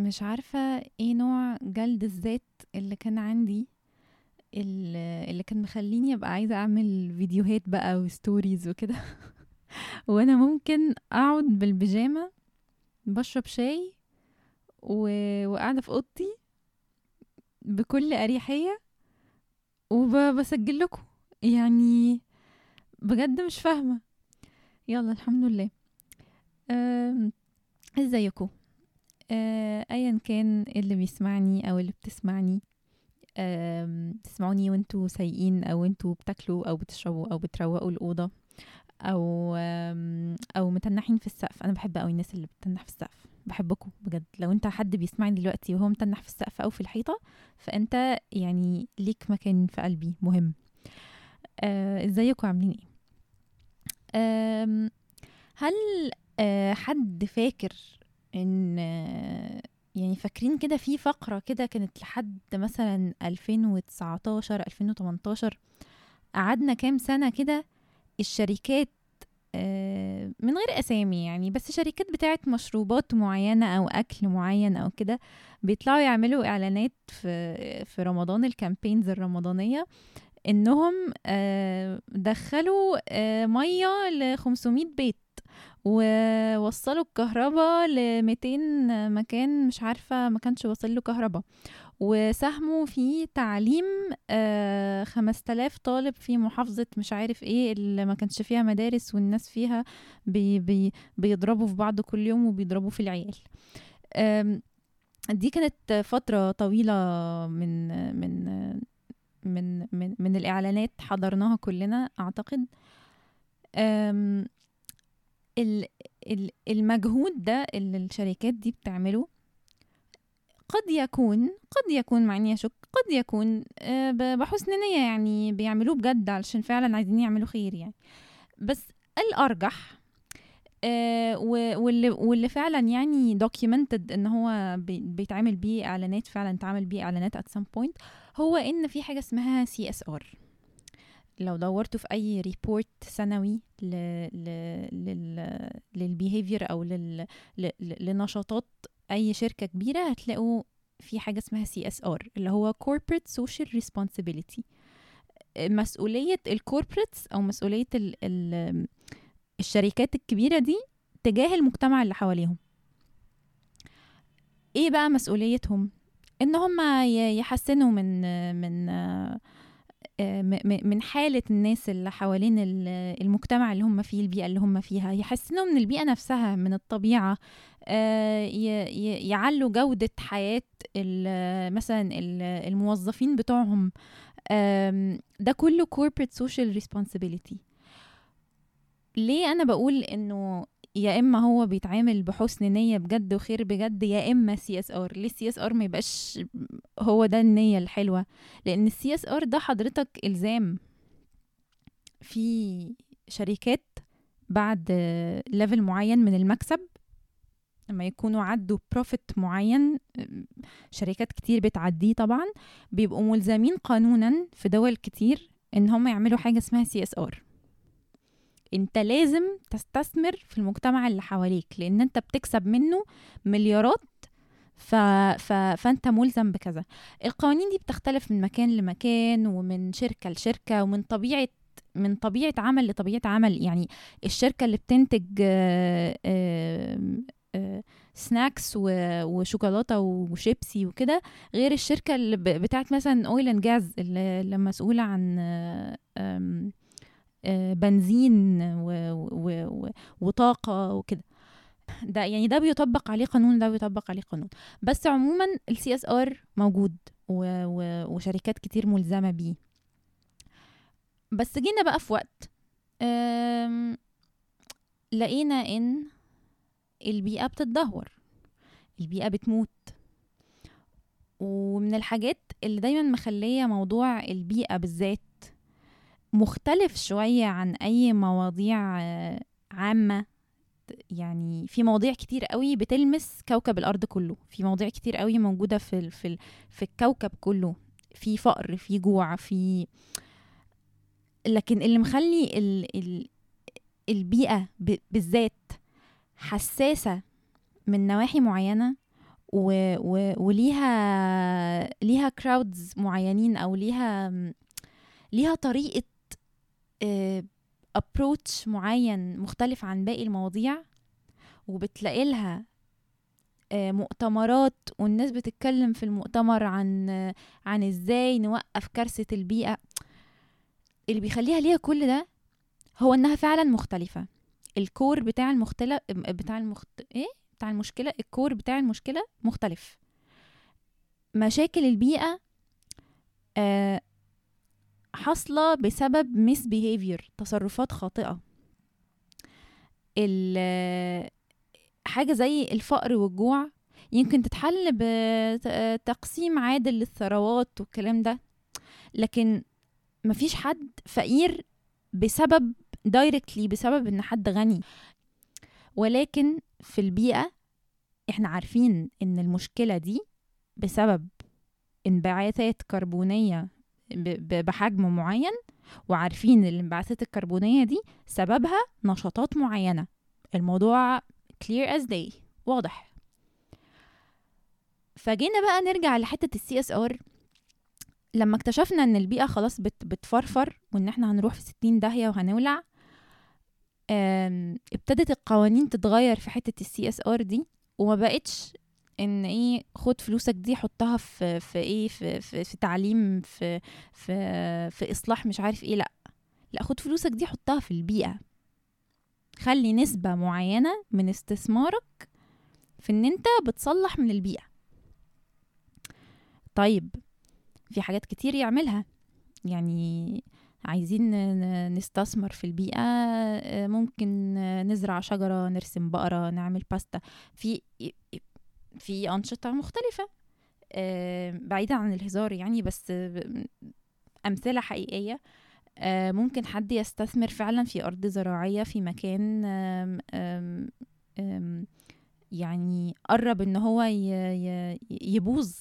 مش عارفة ايه نوع جلد الذات اللي كان عندي ال- اللي كان مخليني ابقى عايزة اعمل فيديوهات بقى وستوريز وكده وانا ممكن اقعد بالبيجامة بشرب شاي و... وقاعدة في اوضتي بكل اريحية وبسجل لكم يعني بجد مش فاهمة يلا الحمد لله أم، ازيكم آه، ايا كان اللي بيسمعني او اللي بتسمعني آم، تسمعوني وانتوا سايقين او انتوا بتاكلوا او بتشربوا او بتروقوا الاوضه او آم، او متنحين في السقف انا بحب قوي الناس اللي بتتنح في السقف بحبكم بجد لو انت حد بيسمعني دلوقتي وهو متنح في السقف او في الحيطه فانت يعني ليك مكان في قلبي مهم آه، ازيكم عاملين ايه آم، هل آه، حد فاكر ان آه، يعني فاكرين كده في فقرة كده كانت لحد مثلا 2019 2018 قعدنا كام سنة كده الشركات آه، من غير اسامي يعني بس شركات بتاعت مشروبات معينة او اكل معين او كده بيطلعوا يعملوا اعلانات في في رمضان الكامبينز الرمضانية انهم آه، دخلوا آه، مية ل 500 بيت ووصلوا الكهرباء ل 200 مكان مش عارفة ما كانش واصل له كهرباء وساهموا في تعليم آه، 5000 طالب في محافظة مش عارف ايه اللي ما كانش فيها مدارس والناس فيها بي بي بيضربوا في بعض كل يوم وبيضربوا في العيال آم، دي كانت فترة طويلة من من من من, من الإعلانات حضرناها كلنا أعتقد أم ال- ال- المجهود ده اللي الشركات دي بتعمله قد يكون قد يكون مع اني اشك قد يكون آه، ب- بحسن نية يعني بيعملوه بجد علشان فعلا عايزين يعملوا خير يعني بس الارجح آه، و- واللي واللي فعلا يعني documented ان هو بي- بيتعمل بيه اعلانات فعلا اتعمل بيه اعلانات at some point هو ان في حاجه اسمها سي اس ار لو دورتوا في اي ريبورت سنوي ل ل لل للبيهيفير او لل ل- ل- لنشاطات اي شركه كبيره هتلاقوا في حاجه اسمها سي اس ار اللي هو corporate social responsibility مسؤوليه الكوربريتس او مسؤوليه ال ال الشركات الكبيره دي تجاه المجتمع اللي حواليهم ايه بقى مسؤوليتهم ان هم ي- يحسنوا من من آه، م- م- من حالة الناس اللي حوالين ال- المجتمع اللي هم فيه البيئة اللي هم فيها يحسنوا من البيئة نفسها من الطبيعة آه، ي- ي- يعلوا جودة حياة ال- مثلا ال- الموظفين بتوعهم آم، ده كله corporate social responsibility ليه أنا بقول إنه يا اما هو بيتعامل بحسن نيه بجد وخير بجد يا اما سي اس ار ليه السي اس ار ما يبقاش هو ده النيه الحلوه لان السي اس ار ده حضرتك الزام في شركات بعد ليفل معين من المكسب لما يكونوا عدوا بروفيت معين شركات كتير بتعديه طبعا بيبقوا ملزمين قانونا في دول كتير ان هم يعملوا حاجه اسمها سي اس ار انت لازم تستثمر في المجتمع اللي حواليك لان انت بتكسب منه مليارات ف... ف... فانت ملزم بكذا القوانين دي بتختلف من مكان لمكان ومن شركه لشركه ومن طبيعه من طبيعه عمل لطبيعه عمل يعني الشركه اللي بتنتج آه، آه، آه، سناكس و- وشوكولاته وشيبسي وكده غير الشركه اللي ب- بتاعت مثلا اويل اند جاز اللي اللي مسؤوله عن آه، آم، آه، بنزين و- و- و- وطاقه وكده ده يعني ده بيطبق عليه قانون ده بيطبق عليه قانون بس عموما السي اس ار موجود و و وشركات كتير ملزمه بيه بس جينا بقى في وقت أم، لقينا ان البيئه بتتدهور البيئه بتموت ومن الحاجات اللي دايما مخليه موضوع البيئه بالذات مختلف شويه عن اي مواضيع آه، عامه يعني في مواضيع كتير قوي بتلمس كوكب الارض كله في مواضيع كتير قوي موجوده في ال- في ال- في الكوكب كله في فقر في جوع في لكن اللي مخلي ال ال البيئه ب- بالذات حساسه من نواحي معينه و و وليها ليها كراودز معينين او ليها ليها طريقه ابروتش معين مختلف عن باقي المواضيع وبتلاقي لها آه، مؤتمرات والناس بتتكلم في المؤتمر عن عن ازاي نوقف كارثة البيئة اللي بيخليها ليها كل ده هو انها فعلا مختلفة الكور بتاع المختلف بتاع المخت... ايه بتاع المشكلة الكور بتاع المشكلة مختلف مشاكل البيئة آه حاصلة بسبب ميس بيهيفير تصرفات خاطئة حاجة زي الفقر والجوع يمكن تتحل بتقسيم عادل للثروات والكلام ده لكن مفيش حد فقير بسبب دايركتلي بسبب ان حد غني ولكن في البيئة احنا عارفين ان المشكلة دي بسبب انبعاثات كربونية بحجم معين وعارفين الانبعاثات الكربونية دي سببها نشاطات معينة الموضوع clear as day واضح فجينا بقى نرجع لحتة السي اس ار لما اكتشفنا ان البيئة خلاص بت بتفرفر وان احنا هنروح في ستين داهية وهنولع ابتدت القوانين تتغير في حتة السي اس ار دي وما بقتش ان ايه خد فلوسك دي حطها في في ايه في في, في تعليم في في في اصلاح مش عارف ايه لا لا خد فلوسك دي حطها في البيئة خلي نسبة معينة من استثمارك في ان انت بتصلح من البيئة طيب في حاجات كتير يعملها يعني عايزين نستثمر في البيئة ممكن نزرع شجرة نرسم بقرة نعمل باستا في في أنشطة مختلفة بعيدا عن الهزار يعني بس أمثلة حقيقية آه، ممكن حد يستثمر فعلا في أرض زراعية في مكان يعني قرب ان هو يبوظ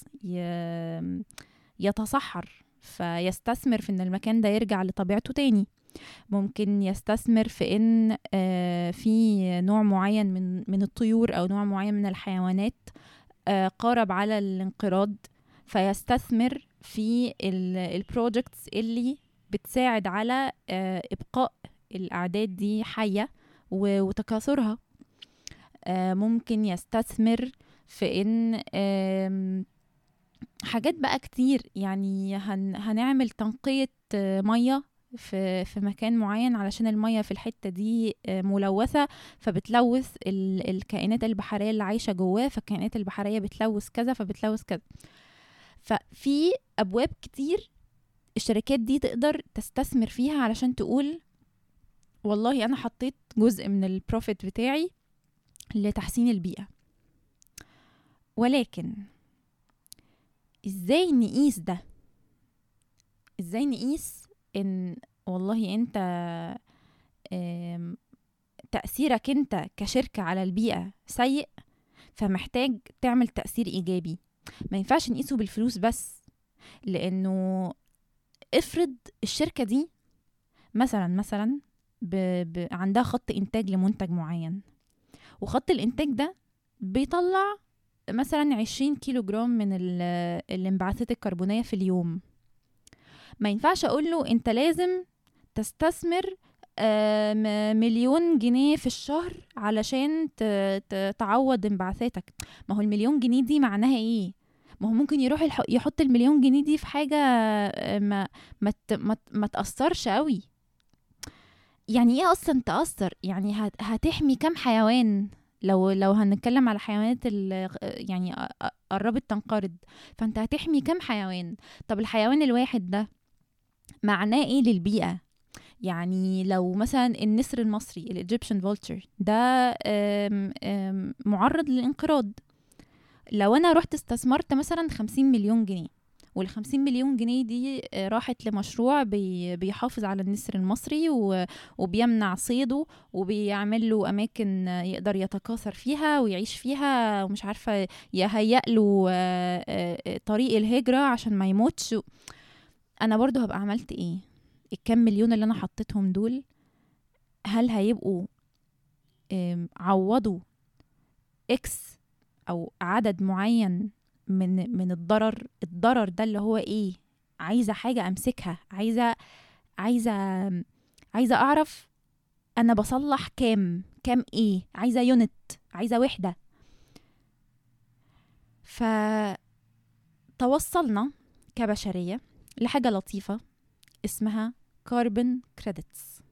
يتصحر فيستثمر في ان المكان ده يرجع لطبيعته تاني ممكن يستثمر في ان آه، في نوع معين من من الطيور او نوع معين من الحيوانات آه، قارب على الانقراض فيستثمر في البروجكتس اللي بتساعد على آه، إبقاء الأعداد دي حية وتكاثرها آه، ممكن يستثمر في إن حاجات بقى كتير يعني هنعمل تنقية آه، مية في في مكان معين علشان المية في الحتة دي ملوثة فبتلوث الكائنات البحرية اللي عايشة جواه فالكائنات البحرية بتلوث كذا فبتلوث كذا ففي أبواب كتير الشركات دي تقدر تستثمر فيها علشان تقول والله انا حطيت جزء من البروفيت بتاعي لتحسين البيئة ولكن ازاي نقيس ده ازاي نقيس ان والله انت تأثيرك انت كشركة على البيئة سيء فمحتاج تعمل تأثير إيجابي ما ينفعش نقيسه بالفلوس بس لأنه افرض الشركة دي مثلا مثلا ب... ب... عندها خط إنتاج لمنتج معين وخط الإنتاج ده بيطلع مثلا عشرين كيلو جرام من الانبعاثات الكربونية في اليوم ما ينفعش أقول له أنت لازم تستثمر مليون جنيه في الشهر علشان تعوض انبعاثاتك ما هو المليون جنيه دي معناها ايه ما هو ممكن يروح يحط المليون جنيه دي في حاجه آه، ما ما ما, ما تاثرش قوي يعني ايه اصلا تاثر يعني هتحمي كام حيوان لو لو هنتكلم على حيوانات يعني قربت تنقرض فانت هتحمي كام حيوان طب الحيوان الواحد ده معناه ايه للبيئه يعني لو مثلا النسر المصري الايجيبشن فولتشر ده آم آم معرض للانقراض لو انا رحت استثمرت مثلا خمسين مليون جنيه والخمسين مليون جنيه دي آه، راحت لمشروع بي بيحافظ على النسر المصري وبيمنع صيده وبيعمل له أماكن يقدر يتكاثر فيها ويعيش فيها ومش عارفة يهيأ له آه، آه، طريق الهجرة عشان ما يموتش أنا برضو هبقى عملت إيه الكام مليون اللي أنا حطيتهم دول هل هيبقوا عوضوا إكس او عدد معين من من الضرر الضرر ده اللي هو ايه عايزه حاجه امسكها عايزه عايزه عايزه اعرف انا بصلح كام كام ايه عايزه يونت عايزه وحده فتوصلنا كبشريه لحاجه لطيفه اسمها كاربون كريدتس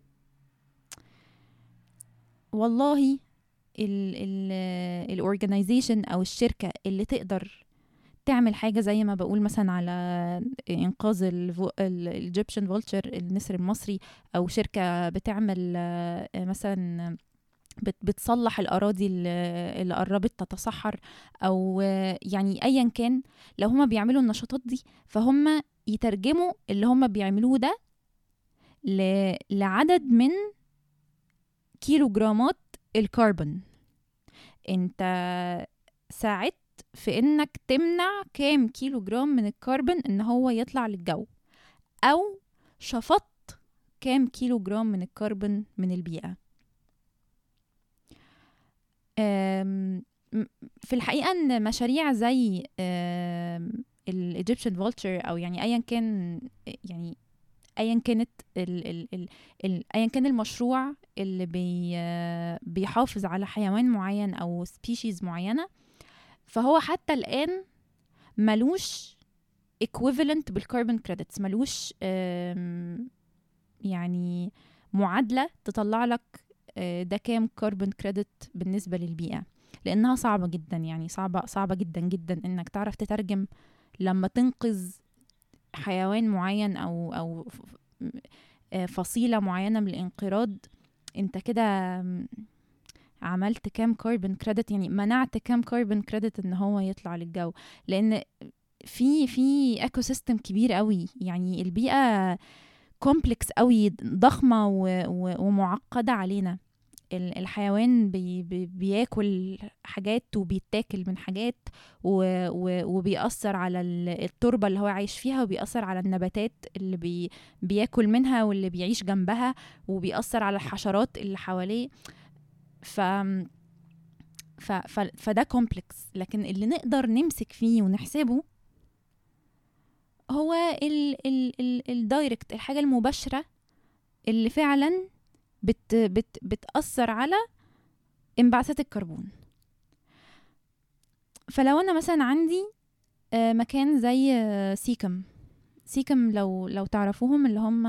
والله الاورجنايزيشن او الشركه اللي تقدر تعمل حاجه زي ما بقول مثلا على انقاذ الايجيبشن فولتشر النسر المصري او شركه بتعمل آه، مثلا بت- بتصلح الاراضي اللي اللي قربت تتصحر او آه، يعني ايا كان لو هما بيعملوا النشاطات دي فهم يترجموا اللي هما بيعملوه ده ل- لعدد من كيلوغرامات الكربون انت ساعدت في انك تمنع كام كيلو جرام من الكربون ان هو يطلع للجو او شفطت كام كيلو جرام من الكربون من البيئة أم، م- في الحقيقة ان مشاريع زي الايجيبشن فولتشر او يعني ايا كان يعني ايا كانت ال ال ال ال ايا كان المشروع اللي بي آه، بيحافظ على حيوان معين او سبيشيز معينه فهو حتى الان ملوش equivalent بالكربون كريدتس ملوش آم، يعني معادله تطلع لك آه، ده كام كربون كريدت بالنسبه للبيئه لانها صعبه جدا يعني صعبه صعبه جدا جدا انك تعرف تترجم لما تنقذ حيوان معين او او ف- ف- آه، فصيله معينه من الانقراض انت كده م، عملت كام كاربون كريدت يعني منعت كام كاربون كريدت ان هو يطلع للجو لان في في ايكو سيستم كبير قوي يعني البيئه كومبلكس قوي ضخمه و و ومعقده علينا ال- الحيوان بي بي بياكل حاجات وبيتاكل من حاجات و و وبيأثر على ال- التربة اللي هو عايش فيها وبيأثر على النباتات اللي بي بياكل منها واللي بيعيش جنبها وبيأثر على الحشرات اللي حواليه ف ف ف فده كومبلكس لكن اللي نقدر نمسك فيه ونحسبه هو ال ال ال الدايركت الحاجة المباشرة اللي فعلا بت بت بتأثر على انبعاثات الكربون فلو انا مثلا عندي آه، مكان زي آه، سيكم سيكم لو لو تعرفوهم اللي هم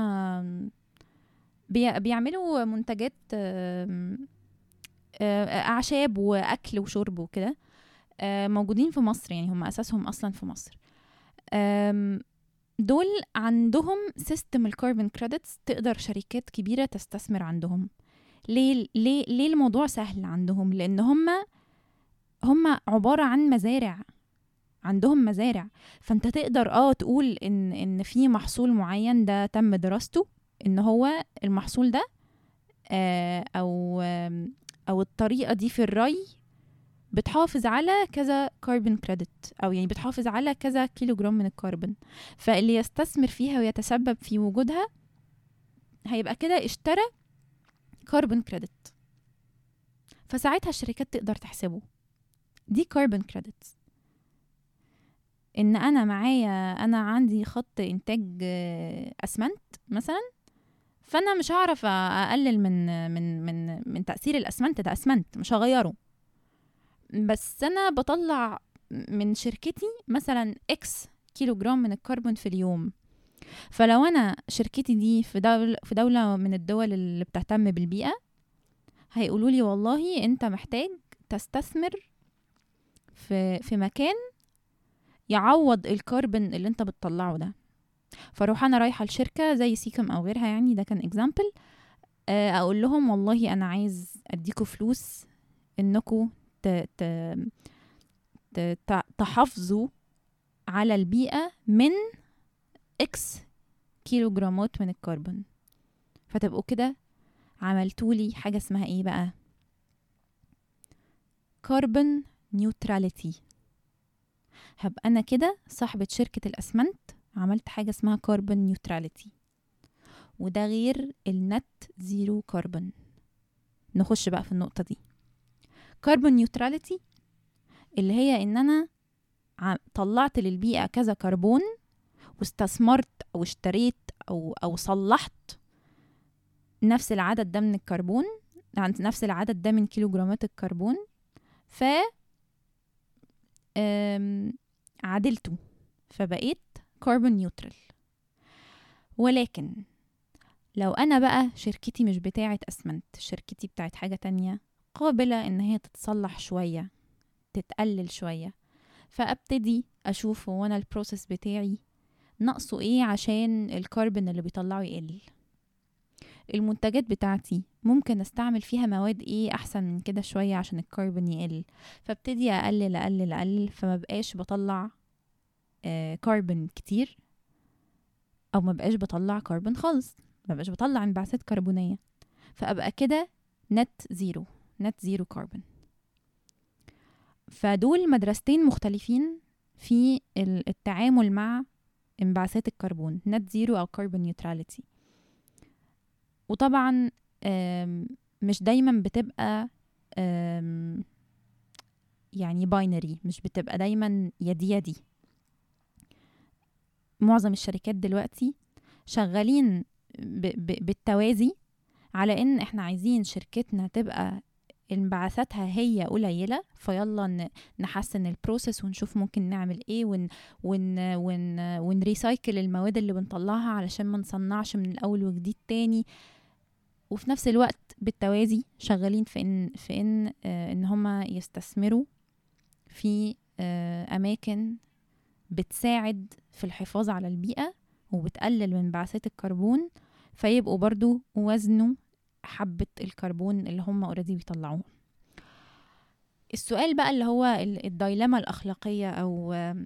بي بيعملوا منتجات آم، آه، اعشاب واكل وشرب وكده آه، موجودين في مصر يعني هم اساسهم اصلا في مصر آم، دول عندهم سيستم الكاربون كريدتس تقدر شركات كبيره تستثمر عندهم ليه ليه ليه الموضوع سهل عندهم لان هم هم عباره عن مزارع عندهم مزارع فانت تقدر اه تقول ان ان في محصول معين ده تم دراسته ان هو المحصول ده آه او آم، او الطريقه دي في الري بتحافظ على كذا كاربون كريدت او يعني بتحافظ على كذا كيلو جرام من الكربون فاللي يستثمر فيها ويتسبب في وجودها هيبقى كده اشترى كاربون كريدت فساعتها الشركات تقدر تحسبه دي كاربون كريدتس ان انا معايا انا عندي خط انتاج آه، اسمنت مثلا فانا مش هعرف اقلل من من من من تاثير الاسمنت ده اسمنت مش هغيره بس انا بطلع من شركتي مثلا اكس كيلو جرام من الكربون في اليوم فلو انا شركتي دي في دولة في دولة من الدول اللي بتهتم بالبيئة هيقولوا لي والله انت محتاج تستثمر في في مكان يعوض الكربون اللي انت بتطلعه ده فاروح انا رايحه لشركه زي سيكم او غيرها يعني ده كان اكزامبل اقول لهم والله انا عايز اديكوا فلوس انكم ت... ت... ت... ت- تحافظوا على البيئه من اكس كيلو جرامات من الكربون فتبقوا كده عملتولي حاجه اسمها ايه بقى كربون نيوتراليتي هبقى انا كده صاحبة شركة الاسمنت عملت حاجة اسمها كربون نيوتراليتي وده غير النت زيرو كربون نخش بقى في النقطة دي كربون نيوتراليتي اللي هي ان انا ع- طلعت للبيئة كذا كربون واستثمرت او اشتريت او او صلحت نفس العدد ده من الكربون عند نفس العدد ده من كيلوغرامات الكربون ف آم، عدلته فبقيت كاربون نيوترال ولكن لو انا بقى شركتي مش بتاعه اسمنت شركتي بتاعه حاجه تانية قابله ان هي تتصلح شويه تتقلل شويه فابتدي اشوف هو انا البروسيس بتاعي ناقصه ايه عشان الكربون اللي بيطلعه يقل المنتجات بتاعتي ممكن استعمل فيها مواد ايه احسن من كده شويه عشان الكربون يقل فابتدي اقلل اقلل اقلل فما بقاش بطلع آه كربون كتير او ما بقاش بطلع كربون خالص ما بقاش بطلع انبعاثات كربونيه فابقى كده نت زيرو نت زيرو كربون فدول مدرستين مختلفين في ال- التعامل مع انبعاثات الكربون نت زيرو او كربون نيوتراليتي وطبعا آم، مش دايما بتبقى آم، يعني باينري مش بتبقى دايما يدي يدي معظم الشركات دلوقتي شغالين ب ب بالتوازي على ان احنا عايزين شركتنا تبقى انبعاثاتها هي قليله فيلا ن- نحسن البروسيس ونشوف ممكن نعمل ايه ون ون ون ونريسايكل المواد اللي بنطلعها علشان ما نصنعش من الاول وجديد تاني وفي نفس الوقت بالتوازي شغالين في ان في ان آه ان هما يستثمروا في آه اماكن بتساعد في الحفاظ على البيئه وبتقلل من انبعاثات الكربون فيبقوا برضو وزنوا حبة الكربون اللي هم اوريدي بيطلعوها السؤال بقى اللي هو ال- الدايلما الأخلاقية أو آم،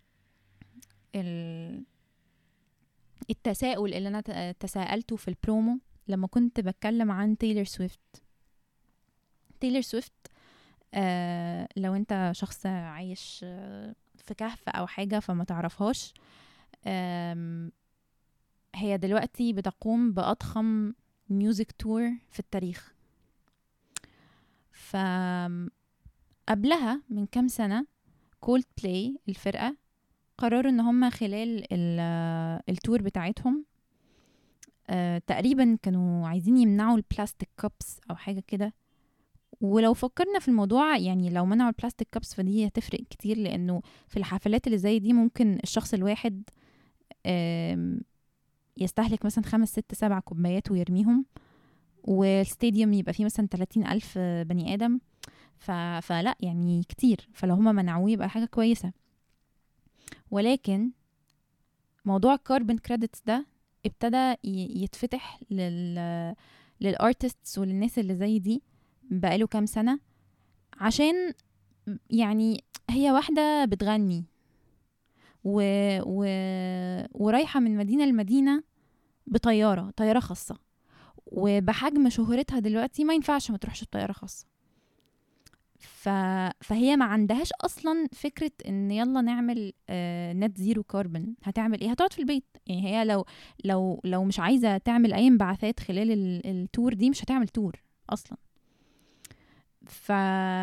ال- التساؤل اللي أنا ت- تساءلته في البرومو لما كنت بتكلم عن تايلور سويفت تايلور سويفت آه لو انت شخص عايش آه، في كهف أو حاجة فما تعرفهاش آم، هي دلوقتي بتقوم بأضخم ميوزك تور في التاريخ ف قبلها من كام سنة كولد بلاي الفرقة قرروا ان هم خلال ال- التور بتاعتهم آه، تقريبا كانوا عايزين يمنعوا البلاستيك كابس او حاجة كده ولو فكرنا في الموضوع يعني لو منعوا البلاستيك كابس فدي هتفرق كتير لانه في الحفلات اللي زي دي ممكن الشخص الواحد آم، يستهلك مثلا خمس ست سبع كوبايات ويرميهم والستاديوم يبقى فيه مثلا 30 ألف بني آدم ف... فلا يعني كتير فلو هما منعوه يبقى حاجة كويسة ولكن موضوع الكاربون كريدتس ده ابتدى ي- يتفتح لل للارتستس وللناس اللي زي دي بقاله كام سنة عشان يعني هي واحدة بتغني و... و... ورايحة من مدينة لمدينة بطيارة طيارة خاصة وبحجم شهرتها دلوقتي ما ينفعش ما تروحش بطيارة خاصة ف... فهي ما عندهاش اصلا فكره ان يلا نعمل نت زيرو كاربون هتعمل ايه هتقعد في البيت يعني هي لو لو لو مش عايزه تعمل اي انبعاثات خلال ال- التور دي مش هتعمل تور اصلا ف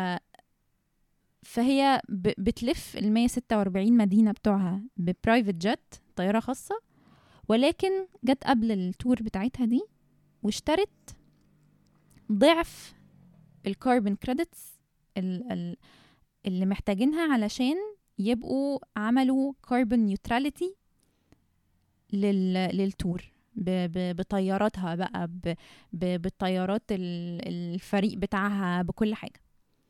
فهي ب... بتلف ال 146 مدينه بتوعها ببرايفت جت طياره خاصه ولكن جت قبل التور بتاعتها دي واشترت ضعف الكاربون كريدتس ال- ال- اللي محتاجينها علشان يبقوا عملوا كاربون نيوتراليتي للتور ب- ب- بطياراتها بقى ب- ب- بالطيارات ال- الفريق بتاعها بكل حاجة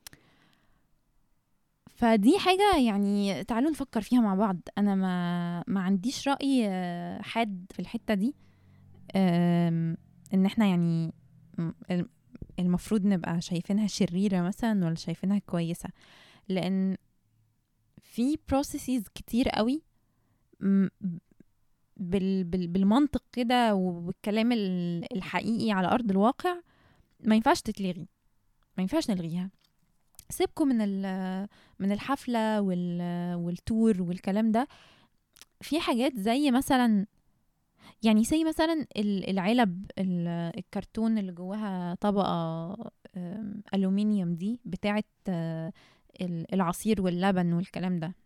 فدي حاجة يعني تعالوا نفكر فيها مع بعض أنا ما ما عنديش رأي آه، حاد في الحتة دي آم، إن احنا يعني م- الم- المفروض نبقى شايفينها شريرة مثلا ولا شايفينها كويسة لأن في processes كتير قوي م- بال بال بالمنطق كده وبالكلام ال- الحقيقي على أرض الواقع ما ينفعش تتلغي ما ينفعش نلغيها سيبكم من ال- من الحفلة وال والتور والكلام ده في حاجات زي مثلا يعني زي مثلا ال- العلب ال- الكرتون اللي جواها طبقة أم، ألومنيوم دي بتاعت آه، ال- العصير واللبن والكلام ده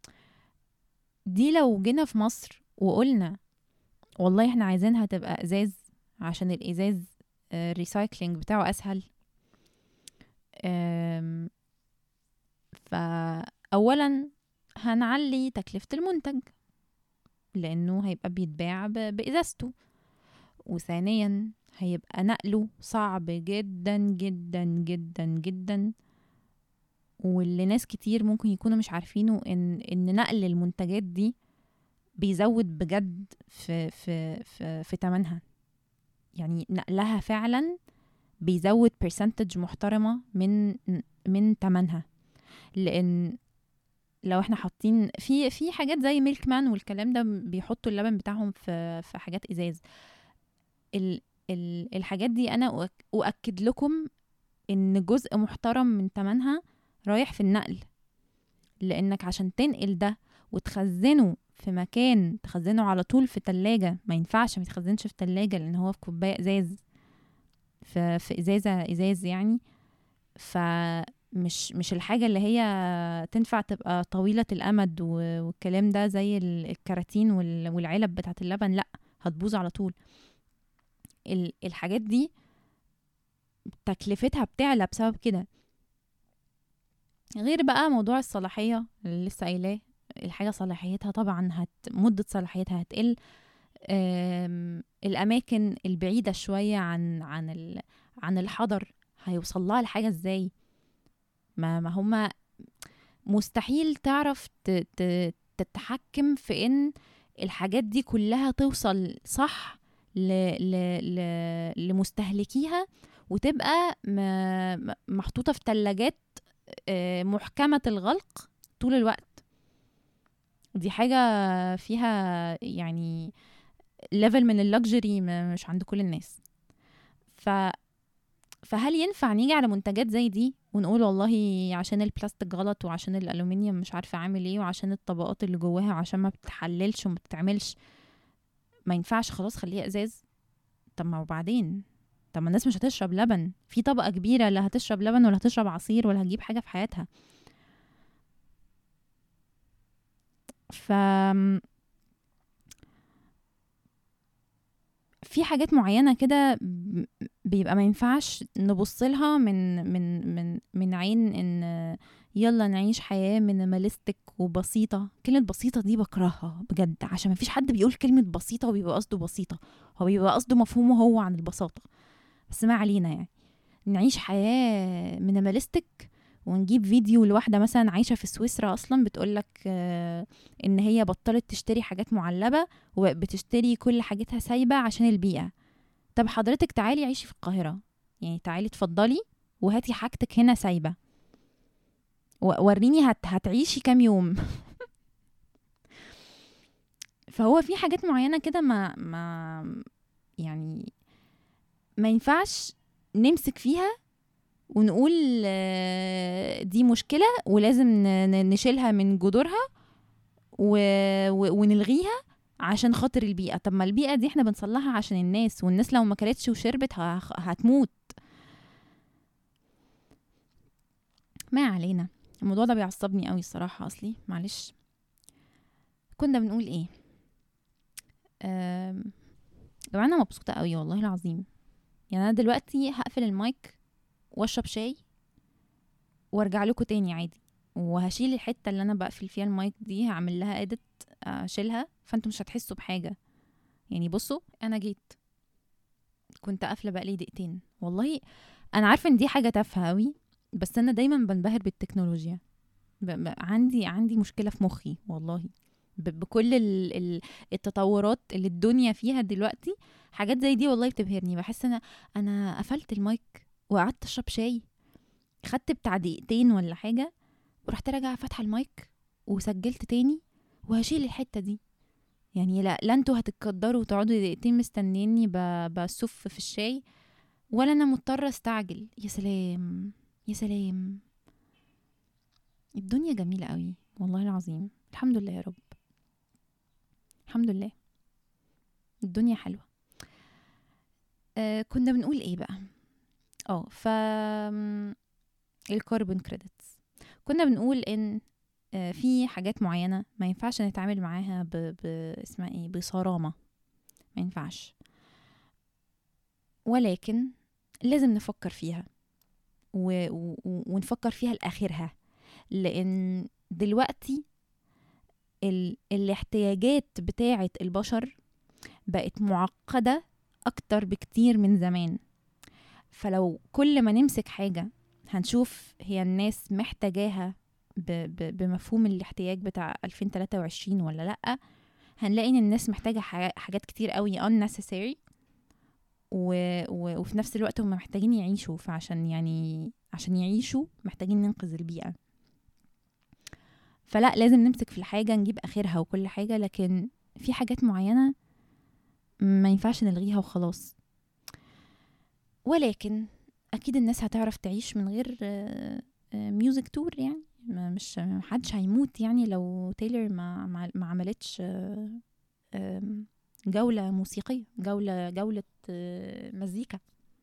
دي لو جينا في مصر وقلنا والله احنا عايزينها تبقى ازاز عشان الازاز الريسايكلينج بتاعه اسهل أم، فاولا هنعلي تكلفة المنتج لانه هيبقى بيتباع ب- بازازته وثانيا هيبقى نقله صعب جدا جدا جدا جدا واللي ناس كتير ممكن يكونوا مش عارفينه ان ان نقل المنتجات دي بيزود بجد في في في في تمنها يعني نقلها فعلا بيزود برسنتج محترمة من من تمنها لان لو احنا حاطين في في حاجات زي ميلك مان والكلام ده بيحطوا اللبن بتاعهم في في حاجات ازاز ال ال الحاجات دي انا أؤك- اؤكد لكم ان جزء محترم من تمنها رايح في النقل لانك عشان تنقل ده وتخزنه في مكان تخزنه على طول في تلاجة ما ينفعش ما يتخزنش في تلاجة لان هو في كوباية ازاز في, في ازازة ازاز يعني فمش مش الحاجة اللي هي تنفع تبقى طويلة الامد و- والكلام ده زي ال- الكراتين وال- والعلب بتاعت اللبن لا هتبوظ على طول ال- الحاجات دي تكلفتها بتعلى بسبب كده غير بقى موضوع الصلاحية اللي لسه قايلاه الحاجة صلاحيتها طبعا هت مدة صلاحيتها هتقل آم، الأماكن البعيدة شوية عن عن ال عن الحضر هيوصل لها الحاجة ازاي ما ما هما مستحيل تعرف ت- ت- تتحكم في ان الحاجات دي كلها توصل صح ل ل ل لمستهلكيها وتبقى م- م- محطوطة في تلاجات آه، محكمة الغلق طول الوقت دي حاجة فيها يعني ليفل من اللكجري مش عند كل الناس ف فهل ينفع نيجي على منتجات زي دي ونقول والله عشان البلاستيك غلط وعشان الالومنيوم مش عارفه عامل ايه وعشان الطبقات اللي جواها وعشان ما بتتحللش وما بتتعملش ما ينفعش خلاص خليها ازاز طب ما وبعدين طب ما الناس مش هتشرب لبن في طبقه كبيره لا هتشرب لبن ولا هتشرب عصير ولا هتجيب حاجه في حياتها ف في حاجات معينة كده ب- بيبقى ما ينفعش نبص لها من من من من عين ان يلا نعيش حياة مينيماليستيك وبسيطة كلمة بسيطة دي بكرهها بجد عشان ما فيش حد بيقول كلمة بسيطة وبيبقى قصده بسيطة هو بيبقى قصده مفهومه هو عن البساطة بس ما علينا يعني نعيش حياة مينيماليستيك ونجيب فيديو لواحدة مثلا عايشة في سويسرا أصلا بتقولك آه، إن هي بطلت تشتري حاجات معلبة وبتشتري كل حاجتها سايبة عشان البيئة طب حضرتك تعالي عيشي في القاهرة يعني تعالي اتفضلي وهاتي حاجتك هنا سايبة و- وريني هت هتعيشي كام يوم فهو في حاجات معينة كده ما ما يعني ما ينفعش نمسك فيها ونقول آه، دي مشكلة ولازم ن- ن- نشيلها من جذورها و- و- ونلغيها عشان خاطر البيئة طب ما البيئة دي احنا بنصلحها عشان الناس والناس لو ما كلتش وشربت ه- هتموت ما علينا الموضوع ده بيعصبني قوي الصراحة اصلي معلش كنا بنقول ايه أم، يا جماعة انا مبسوطة قوي والله العظيم يعني انا دلوقتي هقفل المايك واشرب شاي وارجع لكم تاني عادي وهشيل الحتة اللي انا بقفل فيها المايك دي هعمل لها اديت اشيلها فانتوا مش هتحسوا بحاجة يعني بصوا انا جيت كنت قافلة بقالي دقيقتين والله انا عارفة ان دي حاجة تافهة قوي بس انا دايما بنبهر بالتكنولوجيا ب... ب... عندي عندي مشكلة في مخي والله ب... بكل ال... ال... التطورات اللي الدنيا فيها دلوقتي حاجات زي دي والله بتبهرني بحس انا انا قفلت المايك وقعدت اشرب شاي خدت بتاع دقيقتين ولا حاجة ورحت راجعة فاتحة المايك وسجلت تاني وهشيل الحتة دي يعني لا لا انتوا هتتقدروا وتقعدوا دقيقتين مستنيني ب- بصف في الشاي ولا انا مضطرة استعجل يا سلام يا سلام الدنيا جميلة قوي والله العظيم الحمد لله يا رب الحمد لله الدنيا حلوة آه كنا بنقول ايه بقى اه ف الكربون كريدتس كنا بنقول ان آه، في حاجات معينة ما ينفعش نتعامل معاها ب... ب... اسمها ايه بصرامة ما ينفعش ولكن لازم نفكر فيها و... و... ونفكر فيها لآخرها لأن دلوقتي ال... الاحتياجات بتاعة البشر بقت معقدة أكتر بكتير من زمان فلو كل ما نمسك حاجة هنشوف هي الناس محتاجاها ب... ب... بمفهوم الاحتياج بتاع 2023 ولا لأ هنلاقي ان الناس محتاجة ح- حاجات كتير قوي unnecessary و... و... وفي نفس الوقت هم محتاجين يعيشوا فعشان يعني عشان يعيشوا محتاجين ننقذ البيئة فلا لازم نمسك في الحاجة نجيب آخرها وكل حاجة لكن في حاجات معينة ما ينفعش نلغيها وخلاص ولكن أكيد الناس هتعرف تعيش من غير ميوزك تور يعني ما مش محدش هيموت يعني لو تايلر ما ما, ما عملتش آه، آم، جولة موسيقية جولة جولة آه، مزيكا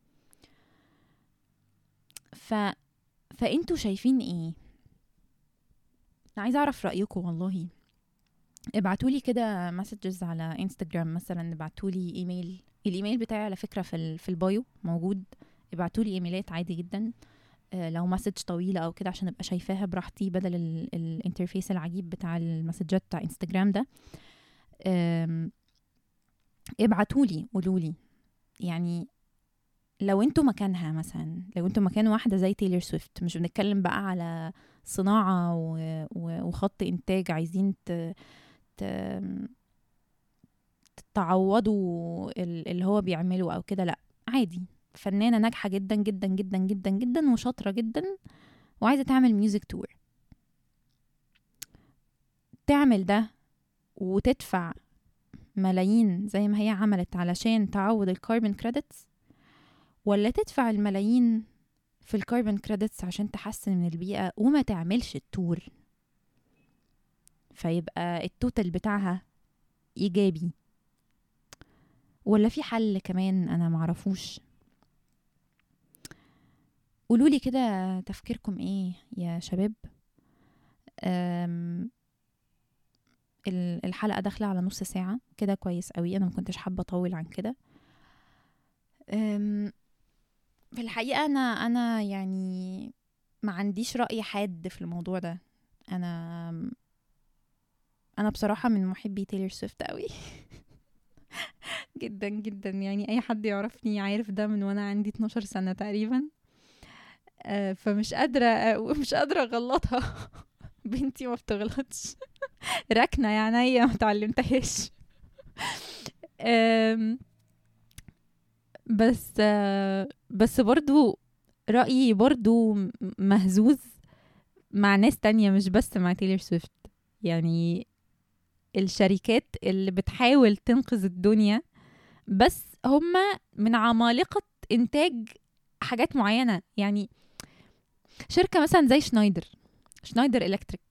ف فانتوا شايفين ايه انا عايزه اعرف رايكم والله ابعتولي كده مسجز على انستجرام مثلا ابعتولي ايميل الايميل بتاعي على فكره في ال- في البايو موجود ابعتولي ايميلات عادي جدا آه، لو مسج طويله او كده عشان ابقى شايفاها براحتي بدل ال- الانترفيس العجيب بتاع المسجات بتاع انستجرام ده آم، ابعتولي قولولي يعني لو انتوا مكانها مثلا لو انتوا مكان واحده زي تايلور سويفت مش بنتكلم بقى على صناعه و... و... وخط انتاج عايزين ت... ت... تعوضوا ال- اللي هو بيعمله او كده لا عادي فنانه ناجحه جدا جدا جدا جدا جدا وشاطره جدا وعايزه تعمل ميوزك تور تعمل ده وتدفع ملايين زي ما هي عملت علشان تعوض الكاربون كريدتس ولا تدفع الملايين في الكاربون كريدتس عشان تحسن من البيئة وما تعملش التور فيبقى التوتال بتاعها إيجابي ولا في حل كمان أنا معرفوش قولولي كده تفكيركم ايه يا شباب أم ال- الحلقة داخلة على نص ساعة كده كويس قوي أنا مكنتش حابة أطول عن كده أم، في الحقيقة أنا أنا يعني ما عنديش رأي حاد في الموضوع ده أنا أنا بصراحة من محبي تايلور سويفت قوي جدا جدا يعني أي حد يعرفني عارف ده من وأنا عندي 12 سنة تقريبا آه، فمش قادرة مش قادرة أغلطها بنتي ما بتغلطش ركنة يا عينيا ما اتعلمتهاش أم، بس آه، بس برضو رأيي برضو م- مهزوز مع ناس تانية مش بس مع تايلور سويفت يعني الشركات اللي بتحاول تنقذ الدنيا بس هما من عمالقة إنتاج حاجات معينة يعني شركة مثلا زي شنايدر شنايدر إلكتريك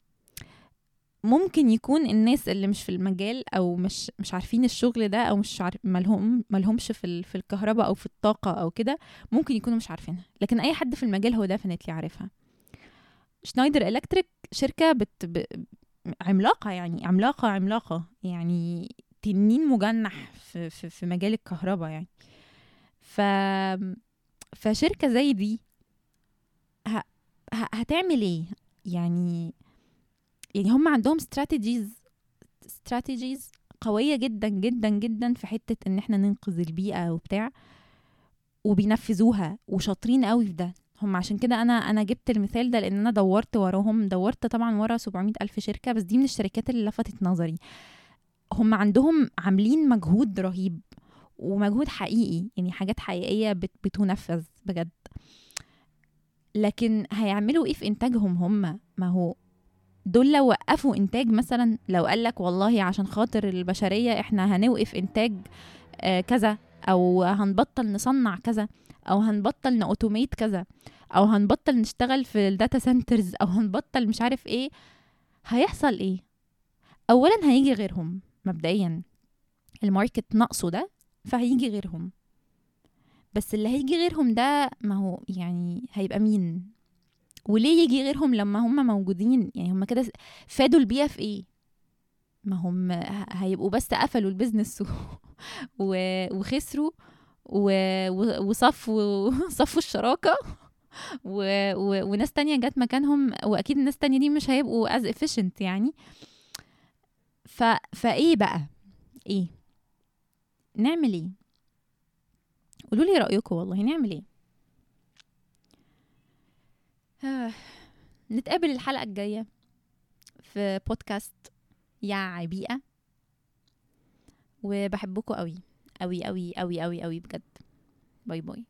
ممكن يكون الناس اللي مش في المجال او مش مش عارفين الشغل ده او مش عارف مالهم مالهمش في ال- في الكهرباء او في الطاقه او كده ممكن يكونوا مش عارفينها لكن اي حد في المجال هو ديفنتلي عارفها شنايدر الكتريك شركه بت ب... عملاقه يعني عملاقه عملاقه يعني تنين مجنح في في, في مجال الكهرباء يعني ف فشركه زي دي ه... ه... هتعمل ايه يعني يعني هم عندهم استراتيجيز استراتيجيز قوية جدا جدا جدا في حتة ان احنا ننقذ البيئة وبتاع وبينفذوها وشاطرين قوي في ده هم عشان كده انا انا جبت المثال ده لان انا دورت وراهم دورت طبعا ورا 700 الف شركة بس دي من الشركات اللي لفتت نظري هم عندهم عاملين مجهود رهيب ومجهود حقيقي يعني حاجات حقيقية بت بتنفذ بجد لكن هيعملوا ايه في انتاجهم هم ما هو دول لو وقفوا انتاج مثلا لو قال لك والله عشان خاطر البشريه احنا هنوقف انتاج آه كذا او هنبطل نصنع كذا او هنبطل ناوتوميت كذا او هنبطل نشتغل في الداتا سنترز او هنبطل مش عارف ايه هيحصل ايه اولا هيجي غيرهم مبدئيا الماركت ناقصه ده فهيجي غيرهم بس اللي هيجي غيرهم ده ما هو يعني هيبقى مين وليه يجي غيرهم لما هم موجودين يعني هم كده فادوا البيئه في ايه ما هم ه- هيبقوا بس قفلوا البيزنس و... و... وخسروا و... و... وصفوا صفوا الشراكه و... و... وناس تانية جت مكانهم واكيد الناس التانية دي مش هيبقوا as efficient يعني ف... فايه بقى ايه نعمل ايه قولوا لي رايكم والله نعمل ايه آه، نتقابل الحلقه الجايه في بودكاست يا بيئه وبحبكم قوي قوي قوي قوي قوي قوي بجد باي باي